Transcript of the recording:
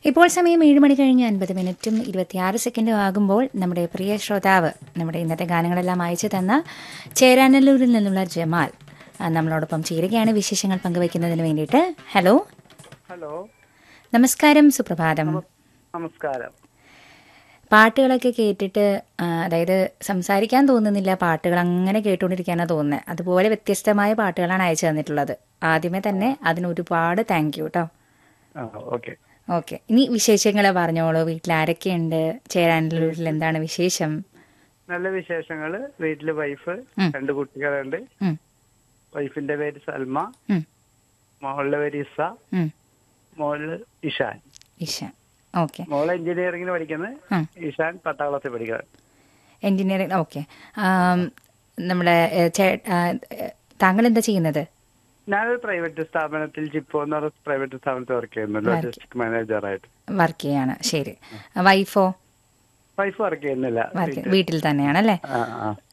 ഇപ്പോൾ സമയം ഏഴ് മണി കഴിഞ്ഞ് അൻപത് മിനിറ്റും ഇരുപത്തിയാറ് സെക്കൻഡും ആകുമ്പോൾ നമ്മുടെ പ്രിയ ശ്രോതാവ് നമ്മുടെ ഇന്നത്തെ ഗാനങ്ങളെല്ലാം അയച്ചു തന്ന ചേരാനല്ലൂരിൽ നിന്നുള്ള ജമാൽ ആ, നമ്മളോടൊപ്പം ചേരുകയാണ് വിശേഷങ്ങൾ പങ്കുവയ്ക്കുന്നതിന് വേണ്ടിയിട്ട് ഹലോ ഹലോ നമസ്കാരം സുപ്രഭാതം നമസ്കാരം പാട്ടുകളൊക്കെ കേട്ടിട്ട് ആ, അതായത് സംസാരിക്കാൻ തോന്നുന്നില്ല പാട്ടുകൾ അങ്ങനെ കേട്ടുകൊണ്ടിരിക്കാനാണ് തോന്നുന്നത് അതുപോലെ വ്യത്യസ്തമായ പാട്ടുകളാണ് അയച്ചു തന്നിട്ടുള്ളത് ആദ്യമേ തന്നെ അതിന് ഒരുപാട് താങ്ക് യു കേട്ടോ ആ ഓക്കെ ഓക്കെ ഇനി വിശേഷങ്ങൾ പറഞ്ഞോളൂ വീട്ടിൽ ആരൊക്കെയുണ്ട് ചേരാനല്ലൂരിൽ എന്താണ് വിശേഷം നല്ല വിശേഷങ്ങള് വീട്ടില് വൈഫ് ഉം. രണ്ട് കുട്ടികളുണ്ട് ഉം, വൈഫിന്റെ പേര് സൽമ ഉം, മോളുടെ പേര് ഇസ ഉം. മോള് ഇഷാൻ ഇഷ ഓക്കെ മോള് എഞ്ചിനീയറിംഗിന് പഠിക്കുന്നത് ഉം. ഇഷാൻ പത്താം ക്ലാസ്സിൽ പഠിക്കുന്നത് എൻജിനീയറിംഗ് ഓക്കെ നമ്മുടെ ഏ, ചേ- ആ, ഏ, താങ്കൾ എന്താ ചെയ്യുന്നത് ഞാനൊരു പ്രൈവറ്റ് സ്ഥാപനത്തിൽ ജിപ്പോ എന്ന് പറഞ്ഞ പ്രൈവറ്റ് സ്ഥാപനത്തിൽ വർക്ക് ചെയ്യുന്നു ലോജിസ്റ്റിക് മാനേജറായിട്ട് വർക്ക് ചെയ്യാണ് ശരി വൈഫോ വൈഫ് വർക്ക് ചെയ്യുന്നില്ല വർക്ക് വീട്ടിൽ തന്നെയാണ് അല്ലേ ആ ആ